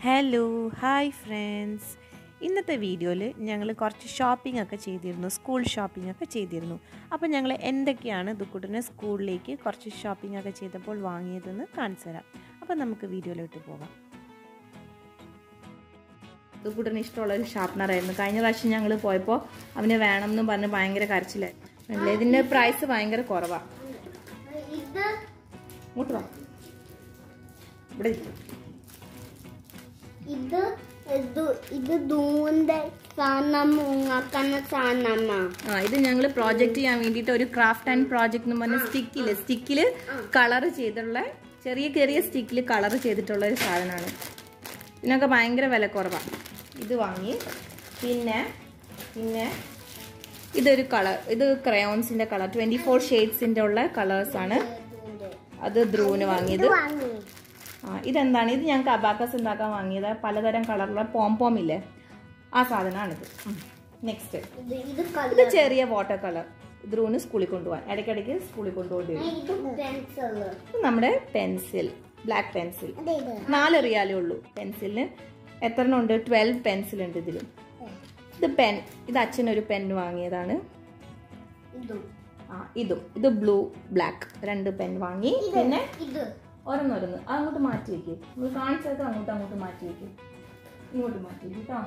Hello hi friends ഇന്നത്തെ വീഡിയോയിൽ ഞങ്ങൾ കുറച്ച് ഷോപ്പിംഗ് ഒക്കെ ചെയ്തിരുന്നു സ്കൂൾ ഷോപ്പിംഗ് ഒക്കെ ചെയ്തിരുന്നു അപ്പോൾ ഞങ്ങൾ എന്തൊക്കെയാണ് ദുക്കുട്ടിനെ സ്കൂളിലേക്ക് കുറച്ച് ഷോപ്പിംഗ് ഒക്കെ ചെയ്തപ്പോൾ വാങ്ങിയതെന്ന് കാണിച്ചു തരാം അപ്പോൾ നമുക്ക് വീഡിയോയിലോട്ട് പോകാം ദുക്കുട്ടിന് ഇഷ്ടമുള്ള ഒരു ഷാർപ്പനറായിരുന്നു കഴിഞ്ഞ പ്രാവശ്യം ഞങ്ങൾ പോയപ്പോൾ അവന് വേണം എന്ന് പറഞ്ഞ് ഭയങ്കര കരച്ചിലായിരുന്നു ഇതിന്റെ പ്രൈസ് ഭയങ്കര കുറവാണ് ഇത് ഇങ്ങോട്ട് വാ ഇവിടെ ഇരിക്ക്. ഇത് ഇത് ഇത് ദൂന്റെ സാധനം ഉണ്ടാക്കുന്ന സാധനമാ ആ ഇത് ഞങ്ങൾ പ്രോജക്റ്റ് ചെയ്യാൻ വേണ്ടിയിട്ട് ഒരു ക്രാഫ്റ്റ് ആൻഡ് പ്രോജക്റ്റ് എന്ന് പറഞ്ഞ സ്റ്റിക്കില് സ്റ്റിക്കില് കളർ ചെയ്തിട്ടുള്ള ചെറിയ ചെറിയ സ്റ്റിക്കിൽ കളർ ചെയ്തിട്ടുള്ള ഒരു സാധനമാണ് ഇതിനൊക്കെ ഭയങ്കര വില കുറവാണ് ഇത് വാങ്ങി പിന്നെ പിന്നെ ഇതൊരു കളർ ഇത് ക്രയോൺസിന്റെ കളർ ട്വന്റി ഫോർ ഷെയ്ഡ്സിന്റെ ഉള്ള കളേഴ്സ് ആണ് അത് ധ്രുവിന് വാങ്ങിയത് വാങ്ങി ആ ഇതെന്താണ് ഇത് ഞങ്ങൾക്ക് അബാക്കസ് ഉണ്ടാക്കാൻ വാങ്ങിയത് പലതരം കളറുള്ള പോംപോം ഇല്ലേ ആ സാധനമാണിത് നെക്സ്റ്റ് ഇത് ഇത് ഇത് കളർ ചെറിയ വാട്ടർ കളർ ധ്രുവിന് സ്കൂളിൽ കൊണ്ടുപോകാൻ ഇടയ്ക്കിടയ്ക്ക് സ്കൂളിൽ കൊണ്ടുപോകേണ്ടി വരും ഇത് പെൻസില് ഇത് നമ്മുടെ പെൻസിൽ ബ്ലാക്ക് പെൻസിൽ അതെ ഇത് നാല് റിയാലേ ഉള്ളൂ പെൻസിലിന് എത്ര എണ്ണം ഉണ്ട് ട്വൽവ് പെൻസിൽ ഉണ്ട് ഇതിൽ ഇത് പെൻ ഇത് അച്ഛനൊരു പെൻ വാങ്ങിയതാണ് ഇതും ആ ഇതും ഇത് ബ്ലൂ ബ്ലാക്ക് രണ്ട് പെൻ വാങ്ങി പിന്നെ ഇത് ഓരോന്നോരോന്ന് അത് അങ്ങോട്ട് മാറ്റി വെക്ക് നമ്മൾ കാണിച്ചത് അങ്ങോട്ട് അങ്ങോട്ട് മാറ്റി വെക്ക് ഇങ്ങോട്ട് മാറ്റി വെക്ക് കേട്ടോ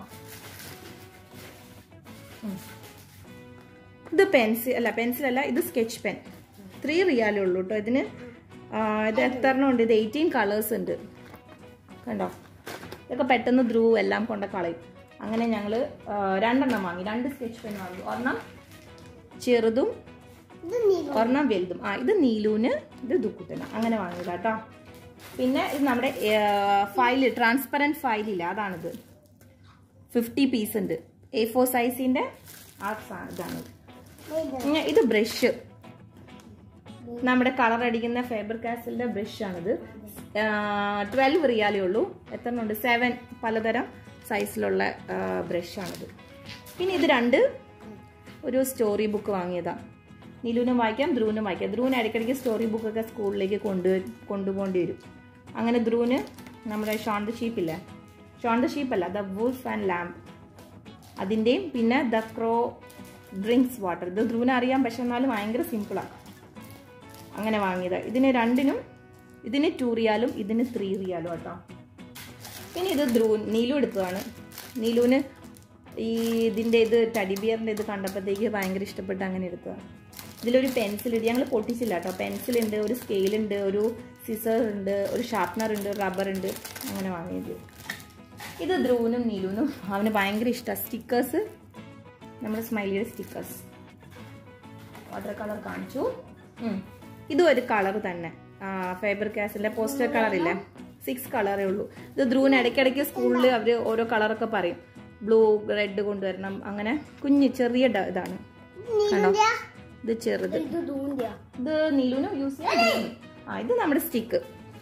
ഉം. ഇത് പെൻസിൽ അല്ല പെൻസിൽ അല്ല ഇത് സ്കെച്ച് പെൻ ത്രീ റിയാലേ ഉള്ളൂ കേട്ടോ ഇതിന് ആ, ഇത് എത്ര എണ്ണം ഉണ്ട് ഇത് എയ്റ്റീൻ കളേഴ്സ് ഉണ്ട് കണ്ടോ ഇതൊക്കെ പെട്ടെന്ന് ധ്രുവ് എല്ലാം കൊണ്ട് കളയും അങ്ങനെ ഞങ്ങൾ രണ്ടെണ്ണം വാങ്ങി രണ്ട് സ്കെച്ച് പെൻ വാങ്ങി ഒരെണ്ണം ചെറുതും ഇത് നീല ഒരെണ്ണം വലുതും ആ ഇത് നീലൂന് ഇത് ദുക്കുട്ടന് അങ്ങനെ വാങ്ങിയതാ കേട്ടോ പിന്നെ ഇത് നമ്മുടെ ഫയല് ട്രാൻസ്പെറൻറ്റ് ഫയലില്ല അതാണിത് ഫിഫ്റ്റി പീസ് ഉണ്ട് എ ഫോർ സൈസിൻ്റെ ആ സാ- ഇതാണിത് ഇത് പിന്നെ ഇത് ബ്രഷ് നമ്മുടെ കളർ അടിക്കുന്ന ഫേബർ കാസലിന്റെ ബ്രഷ് ആണിത് ട്വൽവ് റിയാലേ ഉള്ളൂ എത്ര ഉണ്ട് സെവൻ പലതരം സൈസിലുള്ള ബ്രഷ് ആണിത് പിന്നെ ഇത് രണ്ട് ഒരു സ്റ്റോറി ബുക്ക് വാങ്ങിയതാ നിലുവിനും വായിക്കാം ധ്രുവിനും വായിക്കാം ധ്രുവിന് ഇടയ്ക്കിടയ്ക്ക് സ്റ്റോറി ബുക്കൊക്കെ സ്കൂളിലേക്ക് കൊണ്ട് കൊണ്ടുപോകേണ്ടി വരും അങ്ങനെ ധ്രുവിന് നമ്മുടെ ഷോൺ ദ ഷീപ്പില്ലേ ഷോൺ ദ ഷീപ്പ് അല്ല ദ വൂൾഫ് ആൻഡ് ലാമ്പ് അതിൻ്റെയും പിന്നെ ദ ക്രോ ഡ്രിങ്ക്സ് വാട്ടർ ഇത് ധ്രുവിനെ അറിയാം പക്ഷെ എന്നാലും ഭയങ്കര സിമ്പിളാണ് അങ്ങനെ വാങ്ങിയത് ഇതിന് രണ്ടിനും ഇതിന് ടു റിയാലും ഇതിന് ത്രീ റിയാലും കേട്ടോ പിന്നെ ഇത് ധ്രുവ് നീലു എടുത്തതാണ് നീലുവിന് ഈ ഇതിൻ്റെ ഇത് ടഡിബിയറിൻ്റെ ഇത് കണ്ടപ്പോഴത്തേക്ക് ഭയങ്കര ഇഷ്ടപ്പെട്ട് അങ്ങനെ എടുത്തതാണ് ഇതിലൊരു പെൻസിൽ ഉണ്ട് ഞങ്ങൾ പൊട്ടിച്ചില്ല കേട്ടോ പെൻസിലുണ്ട് ഒരു സ്കെയിലുണ്ട് ഒരു സിസർ ഉണ്ട് ഒരു ഷാർപ്നർ ഉണ്ട് റബ്ബർ ഉണ്ട് അങ്ങനെ വാങ്ങിയത് ഇത് ധ്രുവിനും നീലുവിനും അവന് ഭയങ്കര ഇഷ്ടമാണ് സ്റ്റിക്കേഴ്സ് നമ്മുടെ സ്മൈലിയുടെ സ്റ്റിക്കേഴ്സ് വാട്ടർ കളർ കാണിച്ചു ഉം. ഇതും ഒരു കളർ തന്നെ ഫൈബർ കാസിന്റെ പോസ്റ്റർ കളർ ഇല്ലേ സിക്സ് കളറേ ഉള്ളൂ ഇത് ധ്രുവിന് ഇടയ്ക്കിടയ്ക്ക് സ്കൂളിൽ അവർ ഓരോ കളറൊക്കെ പറയും ബ്ലൂ റെഡ് കൊണ്ടുവരണം അങ്ങനെ കുഞ്ഞ് ചെറിയ ഡ- ഇതാണ് കണ്ടോ ഇത് ചെറുത് ഇത് ദൂന്തിയ ഇത് നീലുവിനും യൂസ് ചെയ്യാം ധ്രുവിനും. ആ ഇത് നമ്മുടെ സ്റ്റിക്ക്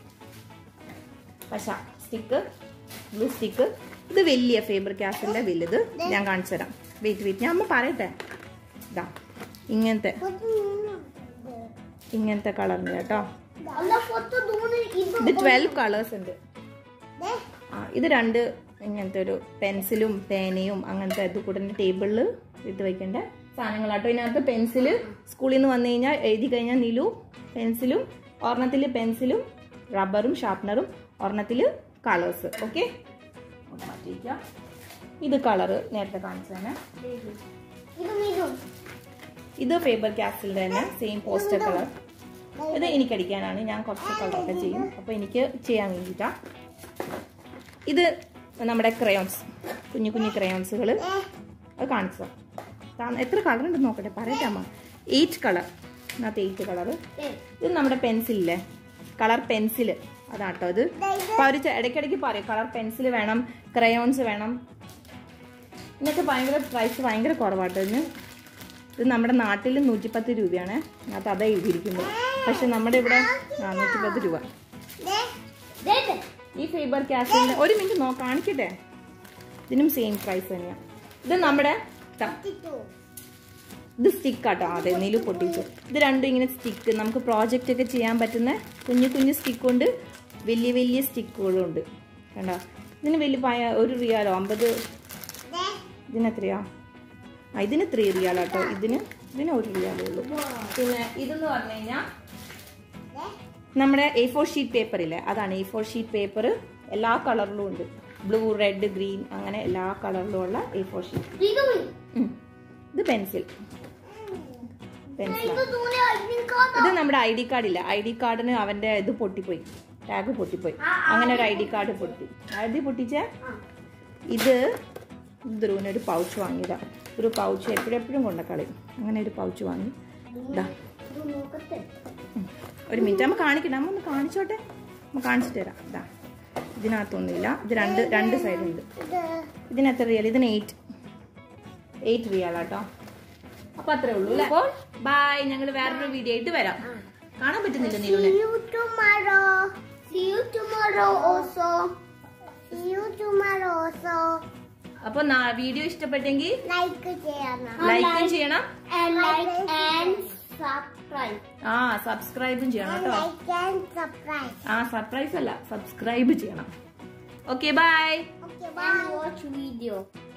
പശ സ്റ്റിക്ക് ബ്ലൂ സ്റ്റിക്ക് ഇത് വലിയ ഫേബർ കാസിന്റെ വലുത് ഞാൻ കാണിച്ചു തരാം വെയിറ്റ് വെയിറ്റ് ഞാൻ അമ്മ പറയട്ടെ ഇതാ ഇങ്ങനത്തെ ഇങ്ങനത്തെ കളറിന് കേട്ടോ അല്ല ഫോട്ടോ ദൂന് ഇത് ഇത് ട്വൽവ് കളേഴ്സ് ഉണ്ട് ദേ, ആ ഇത് രണ്ട് ഇങ്ങനത്തെ ഒരു പെൻസിലും പേനയും അങ്ങനത്തെ ഇത് കൂടെ ടേബിളിൽ ഇത് വെക്കേണ്ട സാധനങ്ങളാട്ടോ ഇതിനകത്ത് പെൻസിൽ സ്കൂളിൽ നിന്ന് വന്നു കഴിഞ്ഞാൽ എഴുതി കഴിഞ്ഞാൽ നിലു പെൻസിലും ഒരെണ്ണത്തിൽ പെൻസിലും റബ്ബറും ഷാർപ്പനറും ഒരെണ്ണത്തിൽ കളേഴ്സ് ഓക്കെ മാറ്റിയിരിക്കാം ഇത് കളറ് നേരത്തെ കാണിച്ചു തന്നെ ഇതും ഇതും ഇത് ഫേബർ കാസിലിൻ്റെ തന്നെ സെയിം പോസ്റ്റർ കളർ ഇത് എനിക്കടിക്കാനാണ് ഞാൻ കുറച്ച് കളറൊക്കെ ചെയ്യും അപ്പോൾ എനിക്ക് ചെയ്യാൻ വേണ്ടിയിട്ടാണ് ഇത് നമ്മുടെ ക്രയോൺസ് കുഞ്ഞു കുഞ്ഞു ക്രയോൺസുകൾ അത് കാണിച്ചു തരാം. എത്ര കളർ ഉണ്ടെന്ന് നോക്കട്ടെ പറയട്ടെ അമ്മ എയ്റ്റ് കളർ ഇതിനകത്ത് എയ്റ്റ് കളർ ദേ, ഇത് നമ്മുടെ പെൻസിലില്ലേ കളർ പെൻസിൽ അതാട്ടോ ഇത് അപ്പോൾ അവർ ഇടയ്ക്കിടയ്ക്ക് പറയും കളർ പെൻസിൽ വേണം ക്രയോൺസ് വേണം ഇതിനൊക്കെ ഭയങ്കര പ്രൈസ് ഭയങ്കര കുറവാട്ടോ ഇതിന് ഇത് നമ്മുടെ നാട്ടിൽ നൂറ്റിപ്പത്ത് രൂപയാണ് അതിനകത്ത് അതാ എഴുതിയിരിക്കുന്നത് പക്ഷെ നമ്മുടെ ഇവിടെ ആ നൂറ്റിപ്പത്ത് രൂപ ദേ, ദേ, ദേ. ഈ ഫേബർ കാസിലിന് ഒരു മിനിറ്റ് നോ കാണിക്കട്ടെ ഇതിനും സെയിം പ്രൈസ് തന്നെയാണ് ഇത് നമ്മുടെ ത- ഇട്ടു. ഇത് സ്റ്റിക്ക് ആട്ടോ അതെ നീലു പൊട്ടിച്ചു ഇത് രണ്ടും ഇങ്ങനെ സ്റ്റിക്ക് നമുക്ക് പ്രോജക്റ്റ് ഒക്കെ ചെയ്യാൻ പറ്റുന്ന കുഞ്ഞു കുഞ്ഞു സ്റ്റിക്ക് കൊണ്ട് വലിയ വലിയ സ്റ്റിക്കുകളും ഉണ്ട് കണ്ടോ ഇതിന് വലിയ പയ ഒരു റിയാലോ അമ്പത് ദേ ഇതിന് എത്രയാ ആ ഇതിന് ത്രീ റിയാലോ കേട്ടോ ഇതിന് ഇതിന് ഒരു റിയാലേ ഉള്ളൂ പിന്നെ ഇതെന്ന് പറഞ്ഞു കഴിഞ്ഞാൽ ദേ നമ്മുടെ എ ഫോർ ഷീറ്റ് പേപ്പർ ഇല്ലേ അതാണ് എ ഫോർ ഷീറ്റ് പേപ്പർ എല്ലാ കളറിലും ഉണ്ട് ബ്ലൂ റെഡ് ഗ്രീൻ അങ്ങനെ എല്ലാ കളറിലും ഉള്ള എ ഫോർ ഷീറ്റ് ഇത് മീ ഇത് പെൻസിൽ പെൻസിൽ ഇത് ദൂരെ അടിക്കാതെ ഇത് നമ്മുടെ ഐ ഡി കാർഡ് ഇല്ല ഐ ഡി കാർഡിന് അവന്റെ ഇത് പൊട്ടിപ്പോയി ടാഗ് പൊട്ടിപ്പോയി അങ്ങനെ ഒരു ഐ ഡി കാർഡ് പൊട്ടി ഐ ഡി പൊട്ടിച്ച ഇത് ധ്രുവിന് ഒരു പൗച്ച് വാങ്ങിയതാ ഒരു പൗച്ച് എപ്പോഴെപ്പോഴും കൊണ്ട കളയും അങ്ങനെ ഒരു പൗച്ച് വാങ്ങി ഇതാ ഇത് നോക്കട്ടെ ഉം. ഒരു മിനിറ്റ് നമ്മൾ കാണിക്കണ്ട നമ്മ ഒന്ന് കാണിച്ചോട്ടെ നമ്മ കാണിച്ചിട്ട് തരാം ഇതാ ഇതിനകത്തൊന്നുമില്ല ഇത് രണ്ട് രണ്ട് സൈഡുണ്ട് ഇത് ഇതിന് എത്ര റിയൽ ഇതിന് എയ്റ്റ് എയ്റ്റ് റിയാൽ കേട്ടോ അപ്പൊ അത്രേ ഉള്ളൂ അല്ലേ അപ്പോൾ ബൈ ഞങ്ങൾ വേറൊരു വീഡിയോ ആയിട്ട് വരാം കാണാൻ പറ്റുന്നില്ല നീലുനെ See you tomorrow. See you tomorrow also. See you tomorrow also. അപ്പൊ വീഡിയോ ഇഷ്ടപ്പെട്ടെങ്കിൽ Like ചെയ്യണം. ലൈക്കും ചെയ്യണം And like and subscribe. ആ സബ്സ്ക്രൈബും ചെയ്യണം And കേട്ടോ like and subscribe. ആ സർപ്രൈസ് അല്ല സബ്സ്ക്രൈബ് ചെയ്യണം okay bye Okay, bye. And watch video.